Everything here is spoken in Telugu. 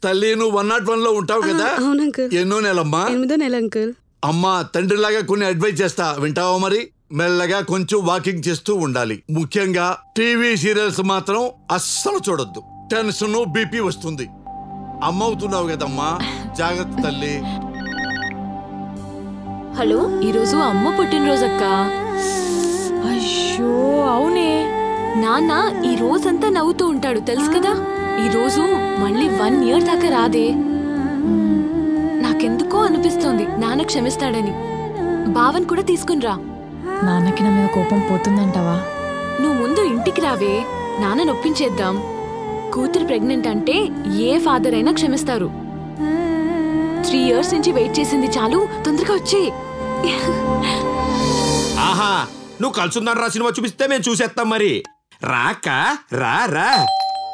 తల్లి నువ్వు వన్ నాట్ వన్ లో ఉంటావు కదా అవును అంకుల్ ఎన్నో నెలమ్మా ఎనిమిదో నెల అంకుల్ అమ్మా తండ్రిలాగా కొన్ని అడ్వైజ్ చేస్తా వింటావా మరి మెల్లగా కొంచెం వాకింగ్ చేస్తూ ఉండాలి ముఖ్యంగా టీవీ సీరియల్స్ మాత్రం అస్సలు చూడొద్దు టెన్షన్ బీపీ వస్తుంది అమ్మ అవుతున్నావు కదమ్మా జాగ్రత్త తల్లి హలో ఈరోజు అమ్మ పుట్టినరోజు అక్క అయ్యో అవునే నాన్న ఈ రోజంతా నవ్వుతూ ఉంటాడు తెలుసు కదా ఈ రోజు మళ్ళీ వన్ ఇయర్ దాకా రాదే నాకెందుకో అనిపిస్తోంది నాన్న క్షమిస్తాడని భావన్ కూడా తీసుకునిరా నాన్నకి నా మీద కోపం పోతుందంటావా నువ్వు ముందు ఇంటికి రావే నాన్న నొప్పించేద్దాం కూతురు ప్రెగ్నెంట్ అంటే ఏ ఫాదర్ అయినా క్షమిస్తారు త్రీ ఇయర్స్ నుంచి వెయిట్ చేసింది చాలు తొందరగా వచ్చే ఆహా నువ్వు కలుసుందని రా సినిమా చూపిస్తే మేము చూసేస్తాం మరి రాక రా రా